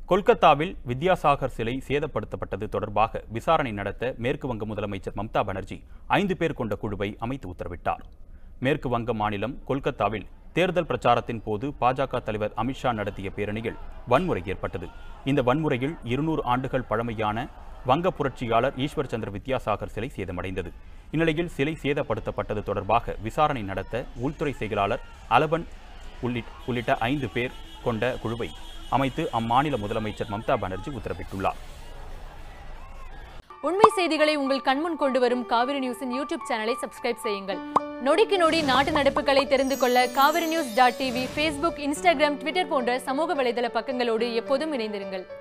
கொல்கத்தாவில் வித்யாசாகர் சிலை சேதப்படுத்தப்பட்டது தொடர்பாக விசாரணை நடத்த மேற்கு வங்க முதலமைச்சர் மம்தா பானர்ஜி ஐந்து பேர் கொண்ட குழுவை அமைத்து உத்தரவிட்டார் மேற்கு வங்க மாநிலம் கொல்கத்தாவில் தேர்தல் பிரச்சாரத்தின் போது பாஜக தலைவர் அமித்ஷா நடத்திய பேரணியில் வன்முறை ஏற்பட்டது இந்த வன்முறையில் இருநூறு ஆண்டுகள் பழமையான வங்க புரட்சியாளர் ஈஸ்வர் சந்திர வித்யாசாகர் சிலை சேதமடைந்தது இந்நிலையில் சிலை சேதப்படுத்தப்பட்டது தொடர்பாக விசாரணை நடத்த உள்துறை செயலாளர் அலபன் உள்ளிட்- உள்ளிட்ட ஐந்து பேர் கொண்ட குழுவை அமைத்து அம்மாநில முதலமைச்சர் மம்தா பானர்ஜி உத்தரவிட்டுள்ளார் உண்மை செய்திகளை உங்கள் கண்முன் கொண்டு வரும் காவிரி நியூஸின் யூடியூப் சேனலை சப்ஸ்கிரைப் செய்யுங்கள் நொடிக்கு நொடி நாட்டு நடப்புகளை தெரிந்து கொள்ள Kaveri news dot TV Facebook Instagram Twitter போன்ற சமூக வலைதள பக்கங்களோடு எப்போதும் இணைந்திருங்கள்